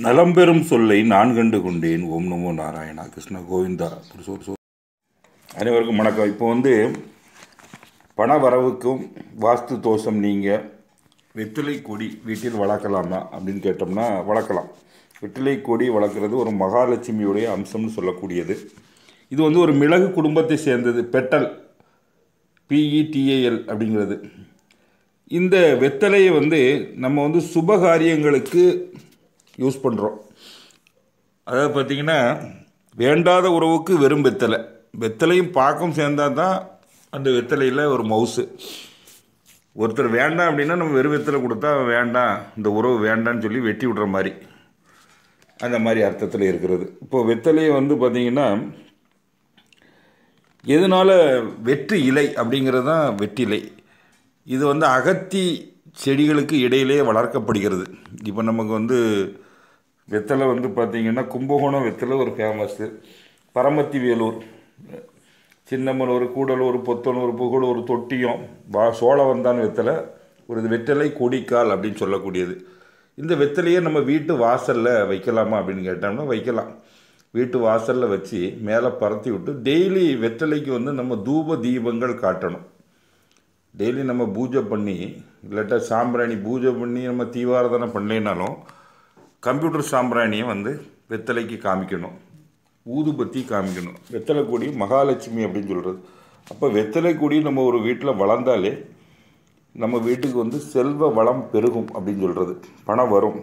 நலம்பெறும் சொல்லை நான் கண்டு கொண்டேன் ஓம் நமோ நாராயணா கிருஷ்ண கோவிந்தா புருஷோ புருஷோ. அனைவருக்கும் வணக்கம் இப்போ வந்து பண வரவுக்கும் வாஸ்து தோஷம் நீங்கள் வெற்றிலை கொடி வீட்டில் வளர்க்கலாமா அப்படின்னு கேட்டோம்னா வளர்க்கலாம் வெற்றிலை கொடி வளர்க்குறது ஒரு மகாலட்சுமியுடைய அம்சம்னு சொல்லக்கூடியது இது வந்து ஒரு மிளகு குடும்பத்தை சேர்ந்தது பெட்டல் பிஇடிஏஎல் அப்படிங்கிறது இந்த வெத்தலையை வந்து நம்ம வந்து சுபகாரியங்களுக்கு யூஸ் பண்ணுறோம் அதாவது பார்த்திங்கன்னா வேண்டாத உறவுக்கு வெறும் வெத்தலை வெத்தலையும் பாக்கும் சேர்ந்தால் தான் அந்த வெத்தலையில் ஒரு மவுசு ஒருத்தர் வேண்டாம் அப்படின்னா நம்ம வெறும் வெத்தலை கொடுத்தா அவன் வேண்டாம் இந்த உறவு வேண்டான்னு சொல்லி வெட்டி விடுற மாதிரி அந்த மாதிரி அர்த்தத்தில் இருக்கிறது இப்போது வெத்தலையை வந்து பார்த்திங்கன்னா எதனால் வெற்று இலை அப்படிங்கிறது தான் வெற்றிலை இது வந்து அகத்தி செடிகளுக்கு இடையிலே வளர்க்கப்படுகிறது இப்போ நமக்கு வந்து வெத்தலை வந்து பார்த்திங்கன்னா கும்பகோணம் வெத்தலை ஒரு ஃபேமஸ்ஸு பரமத்தி வேலூர் சின்னமனூர் கூடலூர் பொத்தனூர் புகழூர் தொட்டியம் வா சோழவந்தான் வெத்தலை ஒரு இது வெத்தலை கொடிக்கால் அப்படின்னு சொல்லக்கூடியது இந்த வெத்தலையை நம்ம வீட்டு வாசலில் வைக்கலாமா அப்படின்னு கேட்டோம்னா வைக்கலாம் வீட்டு வாசலில் வச்சு மேலே பரத்தி விட்டு டெய்லி வெத்தலைக்கு வந்து நம்ம தூப தீபங்கள் காட்டணும் டெய்லி நம்ம பூஜை பண்ணி இல்லாட்டா சாம்பிராணி பூஜை பண்ணி நம்ம தீவாரதனை பண்ணலைனாலும் கம்ப்யூட்டர் சாம்பிராணியை வந்து வெத்தலைக்கு காமிக்கணும் ஊதுபத்தி காமிக்கணும் வெத்தலை கொடி மகாலட்சுமி அப்படின்னு சொல்கிறது அப்போ வெத்தலை கொடி நம்ம ஒரு வீட்டில் வளர்ந்தாலே நம்ம வீட்டுக்கு வந்து செல்வ வளம் பெருகும் அப்படின்னு சொல்கிறது பணம் வரும்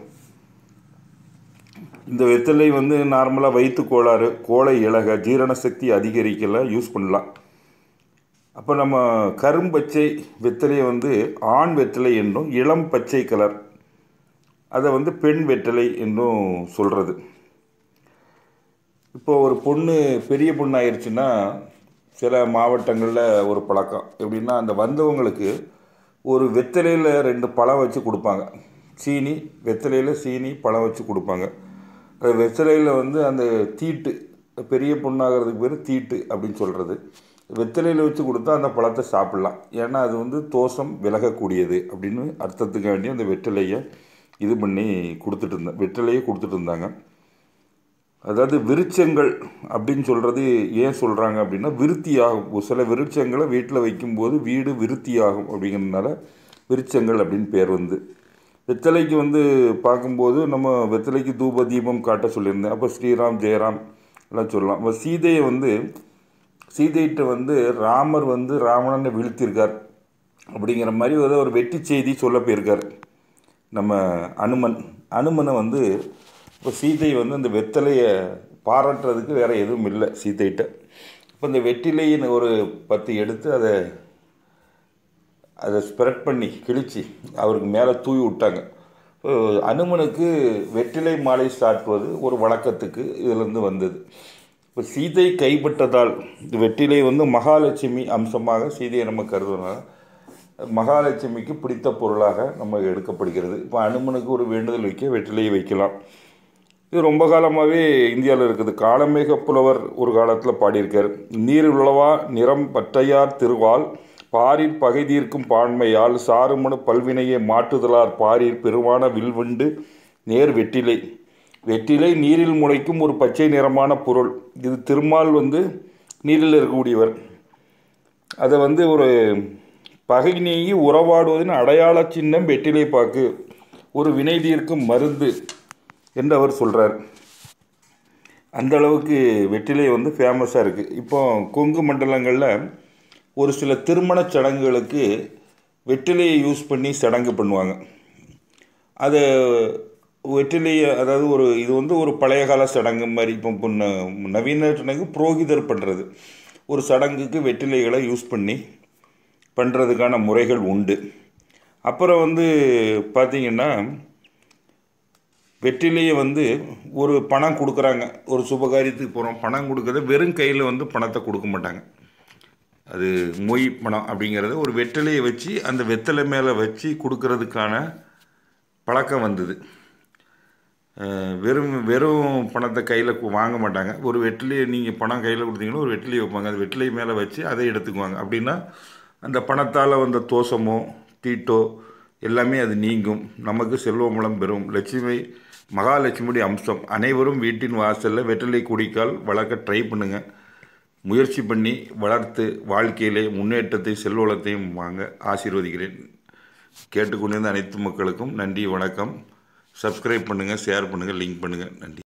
இந்த வெத்தலை வந்து நார்மலாக வயிற்று கோளாறு கோழை இலக ஜீரண சக்தி அதிகரிக்கல யூஸ் பண்ணலாம் அப்போ நம்ம கரும்பச்சை வெத்தலையை வந்து ஆண் வெத்தலை என்றும் இளம் பச்சை கலர் அதை வந்து பெண் வெத்தலை என்றும் சொல்கிறது இப்போ ஒரு பொண்ணு பெரிய பொண்ணு ஆயிடுச்சுன்னா சில மாவட்டங்களில் ஒரு பழக்கம் எப்படின்னா அந்த வந்தவங்களுக்கு ஒரு வெத்தலையில் ரெண்டு பழம் வச்சு கொடுப்பாங்க சீனி வெத்தலையில் சீனி பழம் வச்சு கொடுப்பாங்க அந்த வெத்தலையில் வந்து அந்த தீட்டு பெரிய பொண்ணாகிறதுக்கு பேர் தீட்டு அப்படின்னு சொல்கிறது வெத்தலையில் வச்சு கொடுத்தா அந்த பழத்தை சாப்பிட்லாம் ஏன்னா அது வந்து தோஷம் விலகக்கூடியது அப்படின்னு அர்த்தத்துக்கு வேண்டி அந்த வெற்றிலையை இது பண்ணி கொடுத்துட்டு இருந்தேன் வெற்றிலையை கொடுத்துட்டு இருந்தாங்க அதாவது விருட்சங்கள் அப்படின்னு சொல்கிறது ஏன் சொல்கிறாங்க அப்படின்னா விருத்தியாகும் ஒரு சில விருட்சங்களை வீட்டில் வைக்கும்போது வீடு விருத்தியாகும் அப்படிங்கிறதுனால விருட்சங்கள் அப்படின்னு பேர் வந்து வெத்தலைக்கு வந்து பார்க்கும்போது நம்ம வெத்தலைக்கு தூப தீபம் காட்ட சொல்லியிருந்தேன் அப்போ ஸ்ரீராம் ஜெயராம் எல்லாம் சொல்லலாம் அப்போ சீதையை வந்து சீதையிட்ட வந்து ராமர் வந்து ராவணனை வீழ்த்தியிருக்கார் அப்படிங்கிற மாதிரி ஒரு ஒரு வெற்றி செய்தி சொல்ல போயிருக்கார் நம்ம அனுமன் அனுமனை வந்து இப்போ சீதை வந்து அந்த வெத்தலையை பாராட்டுறதுக்கு வேறு எதுவும் இல்லை சீதைகிட்ட இப்போ இந்த வெற்றிலையின் ஒரு பத்து எடுத்து அதை அதை ஸ்ப்ரெட் பண்ணி கிழிச்சு அவருக்கு மேலே தூவி விட்டாங்க இப்போ அனுமனுக்கு வெற்றிலை மாலை சாட்டுவது ஒரு வழக்கத்துக்கு இதிலேருந்து வந்தது இப்போ சீதை கைப்பற்றதால் இந்த வெற்றிலை வந்து மகாலட்சுமி அம்சமாக சீதையை நம்ம கருதுனால மகாலட்சுமிக்கு பிடித்த பொருளாக நம்ம எடுக்கப்படுகிறது இப்போ அனுமனுக்கு ஒரு வேண்டுதல் வைக்க வெற்றிலையை வைக்கலாம் இது ரொம்ப காலமாகவே இந்தியாவில் இருக்குது காலமேக புலவர் ஒரு காலத்தில் பாடியிருக்கார் நீர் உழவா நிறம் பற்றையார் திருவால் பாரிற் பகை தீர்க்கும் பான்மையால் சாறுமனு பல்வினையை மாற்றுதலார் பாரிற் பெருமான வில்வண்டு நேர் வெற்றிலை வெற்றிலை நீரில் முளைக்கும் ஒரு பச்சை நிறமான பொருள் இது திருமால் வந்து நீரில் இருக்கக்கூடியவர் அதை வந்து ஒரு பகை நீங்கி உறவாடுவதின் அடையாள சின்னம் வெற்றிலை பாக்கு ஒரு வினை தீர்க்கும் மருந்து என்று அவர் சொல்கிறார் அந்த அளவுக்கு வெற்றிலை வந்து ஃபேமஸாக இருக்குது இப்போ கொங்கு மண்டலங்களில் ஒரு சில திருமணச் சடங்குகளுக்கு வெற்றிலையை யூஸ் பண்ணி சடங்கு பண்ணுவாங்க அதை வெற்றிலையை அதாவது ஒரு இது வந்து ஒரு பழைய கால சடங்கு மாதிரி இப்போ இப்போ ந- நவீன சடங்கு புரோகிதர் பண்ணுறது ஒரு சடங்குக்கு வெற்றிலைகளை யூஸ் பண்ணி பண்ணுறதுக்கான முறைகள் உண்டு அப்புறம் வந்து பார்த்திங்கன்னா வெற்றிலையை வந்து ஒரு பணம் கொடுக்குறாங்க ஒரு சுபகாரியத்துக்கு போகிறோம் பணம் கொடுக்கறத வெறும் கையில் வந்து பணத்தை கொடுக்க மாட்டாங்க அது மொய் பணம் அப்படிங்கிறது ஒரு வெற்றிலையை வச்சு அந்த வெத்தலை மேலே வச்சு கொடுக்கறதுக்கான பழக்கம் வந்தது அஹ் வெறும் வெறும் பணத்தை கையில் வாங்க மாட்டாங்க ஒரு வெற்றிலையை நீங்கள் பணம் கையில் கொடுத்தீங்கன்னா ஒரு வெற்றிலையை வைப்பாங்க அந்த வெற்றிலை மேலே வச்சு அதை எடுத்துக்குவாங்க அப்படின்னா அந்த பணத்தால் வந்த தோஷமோ தீட்டோ எல்லாமே அது நீங்கும் நமக்கு செல்வ வளம் பெறும் லட்சுமி மகாலட்சுமியுடைய அம்சம் அனைவரும் வீட்டின் வாசலில் வெற்றிலை கொடிக்கால் வளர்க்க ட்ரை பண்ணுங்கள் முயற்சி பண்ணி வளர்த்து வாழ்க்கையிலே முன்னேற்றத்தை செல்வளத்தையும் வாங்க ஆசீர்வதிக்கிறேன் கேட்டுக்கொண்டிருந்த அனைத்து மக்களுக்கும் நன்றி வணக்கம் சப்ஸ்கிரைப் பண்ணுங்கள் ஷேர் பண்ணுங்கள் லிங்க் பண்ணுங்கள் நன்றி